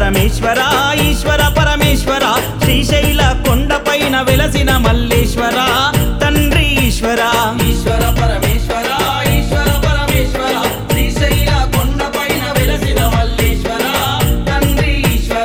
పరమేశ్వర ఈశ్వర పరమేశ్వర శ్రీశైల కొండపైన వెలసిన మల్లేశ్వర తండ్రి ఈశ్వర ఈశ్వర పరమేశ్వర ఈశ్వర పరమేశ్వర శ్రీశైల కొండపైన వెలసిన మల్లేశ్వర తండ్రి ఈశ్వర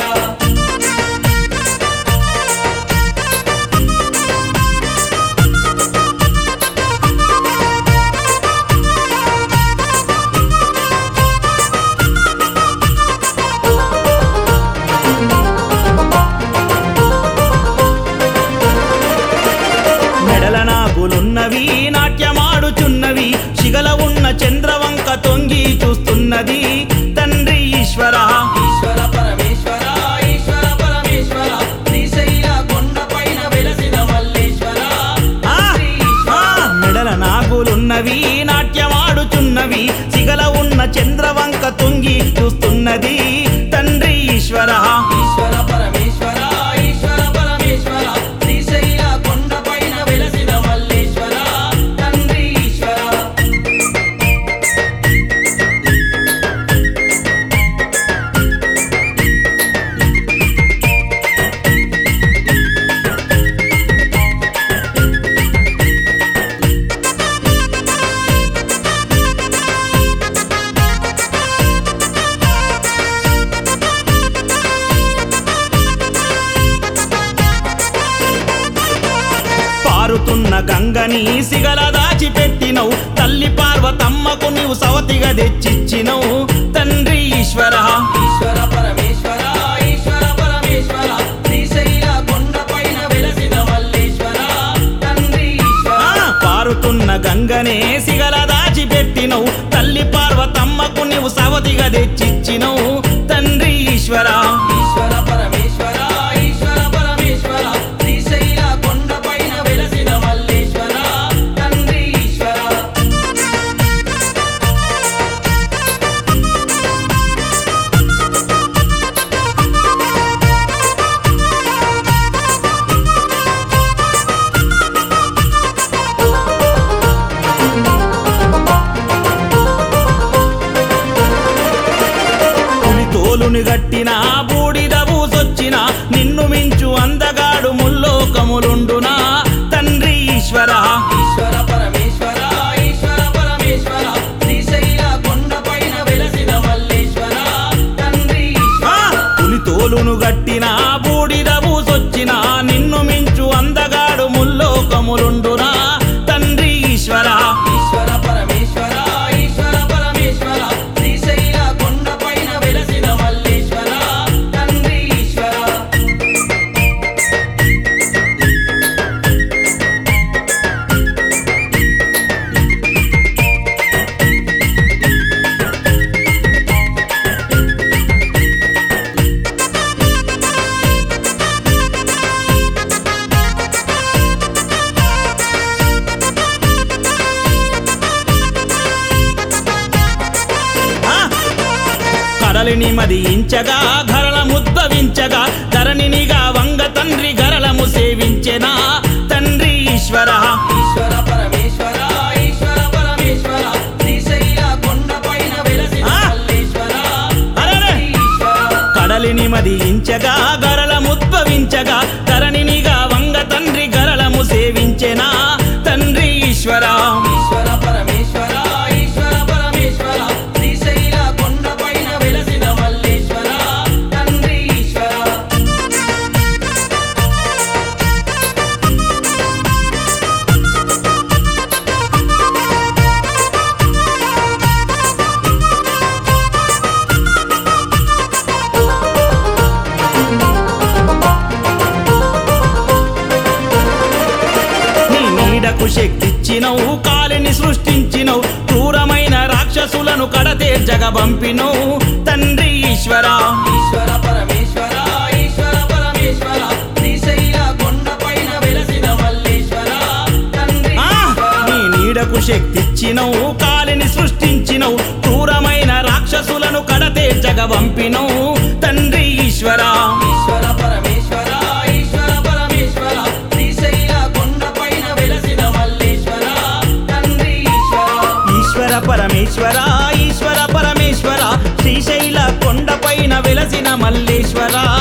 మెడల నాగులున్నవి నాట్యమాడుచున్నవి శిగల ఉన్న చంద్రవంక తొంగి చూస్తున్నది తండ్రి ఈశ్వర ఈశ్వర పరమేశ్వర ఈశ్వర పరమేశ్వర శ్రీశైల కొండపైన వెలసిన మల్లేశ్వర ఆ, తండ్రి ఆ, ఈశ్వర మెడల నాగులున్నవి నాట్యమాడుచున్నవి శిగల ఉన్న చంద్రవంక తొంగి చూస్తున్నది తండ్రి ఈశ్వర ఈశ్వర పరమేశ్వర ఈశ్వర పరమేశ్వర శ్రీశైల కొండపైన వెలసిన మల్లేశ్వర తండ్రి ఈశ్వర పారుతున్న గంగని సిగల దాచిపెట్టినవు తల్లి పార్వతమ్మకు నీవు సవతిగా తెచ్చిచ్చినవు తండ్రి ఈశ్వర ఈశ్వర పరమేశ్వర ఈశ్వర పరమేశ్వర శ్రీశైల కొండపైన వెలసిన మల్లేశ్వర తండ్రి ఈశ్వర ఆ, పారుతున్న గంగనే సిగల దాచిపెట్టినవు తల్లి పార్వతమ్మకు నీవు సవతిగా తెచ్చిచ్చినవు తండ్రి ఈశ్వర ఈశ్వర పరమేశ్వర ఈశ్వర పరమేశ్వర శ్రీశైల కొండపైన వెలసిన మల్లేశ్వర తండ్రి ఈశ్వర పులి తోలుని గట్టిన బూడిద బూసొచ్చిన నిన్ను మించు అందగాడు ముల్లోకములుండునా తండ్రి ఈశ్వర ఈశ్వర పరమేశ్వర ఈశ్వర పరమేశ్వర శ్రీశైల కొండపైన వెలసిన మల్లేశ్వర తండ్రి ఆ, ఈశ్వర పులి తోలును గట్టిన బూడిద బూసొచ్చిన నిన్ను మించు అందగాడు ముల్లోకములుండునా తండ్రి ఈశ్వర ఈశ్వర పరమేశ్వర ఈశ్వర పరమేశ్వర శ్రీశైల కొండపైన వెలసిన మల్లేశ్వర తండ్రి ఈశ్వర ఆ, కడలిని మదించగా గరళ ముద్దవించగా ధరణినిగా వంగ తండ్రి గరళము సేవించెనా తండ్రి ఈశ్వర ఈశ్వర పరమేశ్వర ఈశ్వర పరమేశ్వర శ్రీశైల కొండపైన వెలసిన ఆ! మల్లేశ్వర అరెరే! తండ్రి ఈశ్వర కడలిని మదించగా గరళముద్భవించగా ధరణినిగా వంగ తండ్రి గరళము సేవించెనా తండ్రి ఈశ్వర ఈశ్వర పరమేశ్వర ఈశ్వర పరమేశ్వర శ్రీశైల కొండపైన వెలసిన మల్లేశ్వర తండ్రి ఈశ్వర నీ నీడకు శక్తిచ్చినవు కాలిని సృష్టించినవు క్రూరమైన రాక్షసులను కడతేర్చగ పంపినవు తండ్రి ఈశ్వర ఈశ్వర పరమేశ్వర ఈశ్వర పరమేశ్వర శ్రీశైల కొండపైన వెలసిన మల్లేశ్వర తండ్రి ఆ, ఈశ్వర నీ నీడకు శక్తిచ్చినవు కాలిని సృష్టించినవు క్రూరమైన రాక్షసులను కడతేర్చగ పంపినవు తండ్రి ఈశ్వర ఈశ్వర పరమేశ్వర ఈశ్వర పరమేశ్వర శ్రీశైల కొండపైన వెలసిన మల్లేశ్వర తండ్రి ఈశ్వర ఈశ్వర పరమేశ్వర ఈశ్వర పరమేశ్వర శ్రీశైల కొండ కొండపైన వెలసిన మల్లేశ్వరా